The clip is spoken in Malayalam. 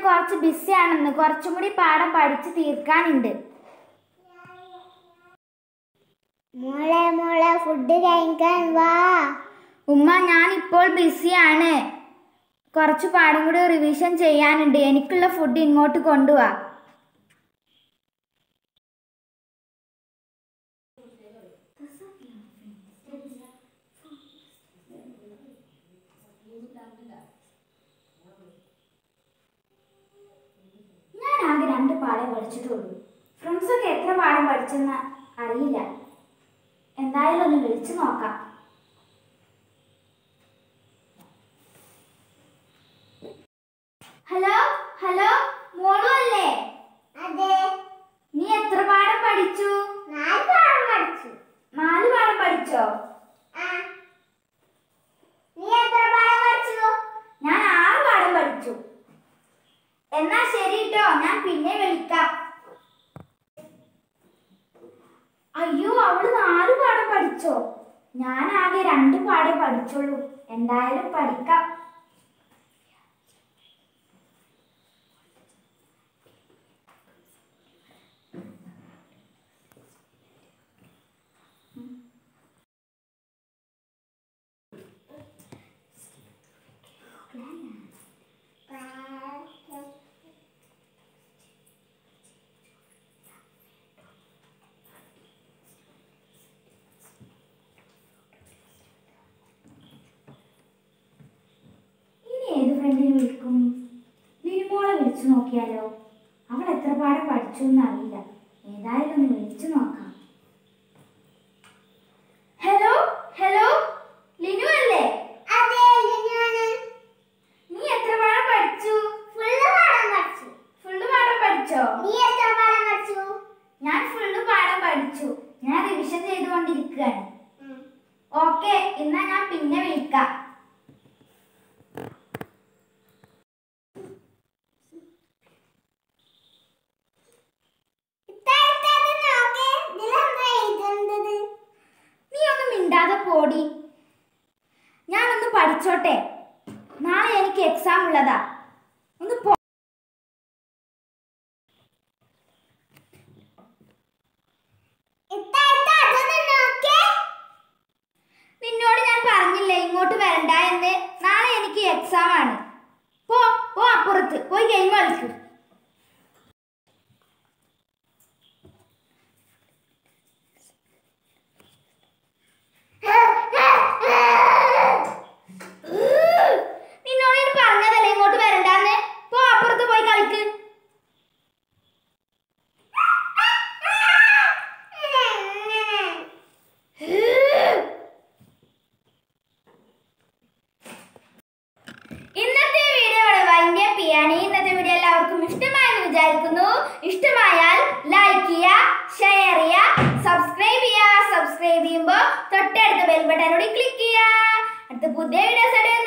കുറച്ച് ബിസി ആണെന്ന് കുറച്ചും കൂടി പാഠം പഠിച്ച് തീർക്കാനുണ്ട് മോളെ മോളെ ഫുഡ് കഴിക്കാൻ വാ ഉമ്മ ഞാൻ ഇപ്പോൾ ബിസിയാണ് കുറച്ച് പാഠം കൂടി റിവിഷൻ ചെയ്യാനുണ്ട് എനിക്കുള്ള ഫുഡ് ഇങ്ങോട്ട് കൊണ്ടുപോവാ ഞാൻ ആകെ രണ്ട് പാഠം പഠിച്ചിട്ടുള്ളൂ ഫ്രണ്ട്സൊക്കെ എത്ര പാഠം പഠിച്ചെന്ന് അറിയില്ല എന്തായാലും ഒന്ന് വിളിച്ചു നോക്കാം ഹലോ ഹലോ മോളു അല്ലേ അതെ നീ എത്ര പാഠം പഠിച്ചു നാല് പാഠം പഠിച്ചു നാല് പാഠം പഠിച്ചോ ആ നീ എത്ര പാഠം പഠിച്ചു ഞാൻ ആറ് പാഠം പഠിച്ചു എന്നാ ശരി ട്ടോ ഞാൻ പിന്നെ വിളിക്കാം അയ്യോ അവള് നാല് പാഠം പഠിച്ചോ ഞാൻ ആകെ രണ്ട് പാഠേ പഠിച്ചുള്ളൂ എന്തായാലും പഠിക്കാം ഇനി ഏത് ഫ്രണ്ടിനെ വിളിക്കും ലിനിമോളെ വിളിച്ചു നോക്കിയാലോ അവൾ എത്ര പാഠം പഠിച്ചു എന്നറിയില്ല ഏതായാലും ഒന്ന് വിളിച്ചു നോക്കാം ഹലോ ഹലോ ലിനു അല്ലേ അതെ ലിനുവാണ് നീ എത്ര പാഠം പഠിച്ചു ഫുള്ള് പാഠം പഠിച്ചു ഫുള്ള് പാഠം പഠിച്ചോ നീ എത്ര പാഠം പഠിച്ചു ഞാൻ ഫുള്ള് പാഠം പഠിച്ചു ഞാൻ റിവിഷൻ ചെയ്തുകൊണ്ടിരിക്കുകയാണ് ഓക്കെ എന്നാ ഞാൻ പിന്നെ വിളിക്കാം ഇത്താഴത്തേക്ക് നോക്ക് ഇതിലെന്താ എഴുതേണ്ടത് നീ ഒന്ന് മിണ്ടാതെ പോടി ഞാനൊന്ന് പഠിച്ചോട്ടെ നാളെ എനിക്ക് എക്സാം ഉള്ളതാ ഒന്ന് പോ ഇത്താഴത്തെ അതൊന്ന് നോക്കേ നിന്നോട് ഞാൻ പറഞ്ഞില്ലേ ഇങ്ങോട്ട് വരണ്ട എന്ന് നാളെ എനിക്ക് എക്സാം ആണ് പോ പോ അപ്പുറത്ത് പോയി ഗെയിം കളിക്കൂ നിന്നോട് ഞാൻ പറഞ്ഞതല്ലേ ഇങ്ങോട്ട് വരണ്ടാന്ന് പോ അപ്പുറത്ത് പോയി കളിക്ക് ഇന്നത്തെ വീഡിയോ ഇവിടെ വൈൻഡ് അപ്പ് ചെയ്യാണ് ഇന്നത്തെ വീഡിയോ എല്ലാവർക്കും ഇഷ്ടമായെന്ന് വിചാരിക്കുന്നു ഇഷ്ടമായാൽ ലൈക്ക് ചെയ്യുക ഷെയർ ചെയ്യുക സബ്സ്ക്രൈബ് ചെയ്യുക സബ്സ്ക്രൈബ് ചെയ്യുമ്പോൾ തൊട്ടടുത്ത ബെൽ ബട്ടൺ കൂടി ക്ലിക്ക് ചെയ്യുക അടുത്ത പുതിയ വീഡിയോസ്